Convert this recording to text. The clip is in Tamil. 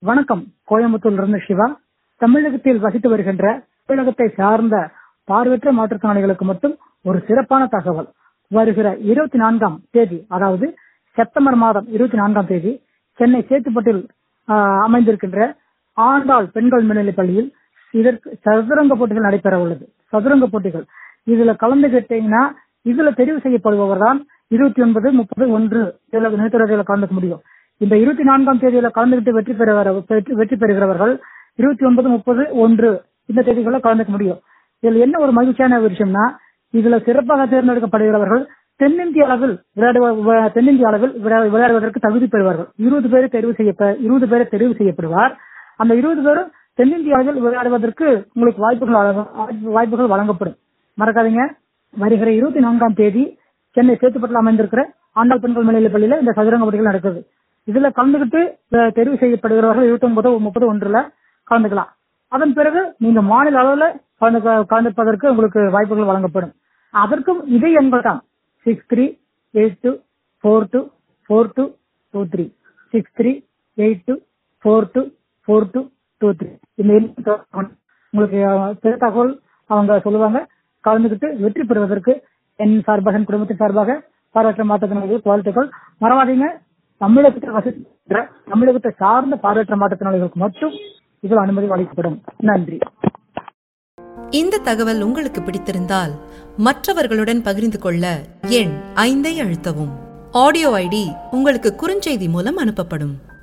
வணக்கம் கோயம்புத்தூர்ல இருந்து சிவா தமிழகத்தில் வசித்து வருகின்ற தமிழகத்தை சார்ந்த பார்வையற்ற மாற்றுத்திறனாளிகளுக்கு மட்டும் ஒரு சிறப்பான தகவல் வருகிற இருபத்தி நான்காம் தேதி அதாவது செப்டம்பர் மாதம் இருபத்தி நான்காம் தேதி சென்னை சேத்துப்பட்டில் ஆஹ், அமைந்திருக்கின்ற ஆண்டாள் பெண்கள் மேல்நிலைப் பள்ளியில் இதற்கு சதுரங்க போட்டிகள் நடைபெற உள்ளது சதுரங்க போட்டிகள் இதுல கலந்துகிட்டீங்கன்னா இதுல தெரிவு செய்யப்படுபவர் தான் இருபத்தி ஒன்பது முப்பது ஒன்று இதுல நேற்றுல கலந்துக்க முடியும் இந்த இருபத்தி நான்காம் தேதியில கலந்துகிட்டு வெற்றி பெற வெற்றி- வெற்றி பெறுகிறவர்கள் இருபத்தி ஒன்பது முப்பது ஒன்று இந்த தேதிகளில் கலந்துக்க முடியும் இதுல என்ன ஒரு மகிழ்ச்சியான ஒரு விஷயம்னா இதுல சிறப்பாக தேர்ந்தெடுக்கப்படுகிறவர்கள் தென்னிந்திய அளவில் விளையாடுவ வ- தென்னிந்திய அளவில் விளையா- விளையாடுவதற்கு தகுதி பெறுவார்கள் இருபது பேர் தெரிவு செய்ய இருபது பேர் தெரிவு செய்யப்படுவார் அந்த இருபது பேரும் தென்னிந்திய அளவில் விளையாடுவதற்கு உங்களுக்கு வாய்ப்புகள் வழங்க- வாய்ப்புகள் வழங்கப்படும் மறக்காதீங்க வருகிற இருபத்தி நான்காம் தேதி சென்னை சேத்துப்பட்டில் அமைந்திருக்கிற ஆண்டாள் பெண்கள் மேல்நிலைப் பள்ளியில இந்த சதுரங்க போட்டிகள் நடக்குது இதுல கலந்துகிட்டு அஹ், தெரிவு செய்யப்படுகிறவர்கள் இருபத்தி ஒன்பது முப்பது ஒன்றுல கலந்துக்கலாம் அதன் பிறகு நீங்க மாநில அளவுல கலந்து கலந்துப்பதற்கு உங்களுக்கு வாய்ப்புகள் வழங்கப்படும் அதற்கும் இதே எண்கள் தான் six three eight two four two four two two three six three eight two four two four two two three இந்த எண் உங்களுக்கு அஹ், பிற தகவல் அவங்க சொல்லுவாங்க கலந்துக்கிட்டு வெற்றி பெறுவதற்கு என் சார்பாக என் குடும்பத்தின் சார்பாக பாராட்ட மாற்றுத்திறனாளிகள் வாழ்த்துக்கள் மறவாதீங்க தமிழகத்தில் வசிக்கிற தமிழகத்தை சார்ந்த பார்வையற்ற மாற்றுத்திறனாளிகளுக்கு மட்டும் இதில் அனுமதி அளிக்கப்படும் நன்றி இந்த தகவல் உங்களுக்கு பிடித்திருந்தால் மற்றவர்களுடன் பகிர்ந்து கொள்ள எண் ஐந்தை அழுத்தவும் ஆடியோ ஐடி உங்களுக்கு குறுஞ்செய்தி மூலம் அனுப்பப்படும்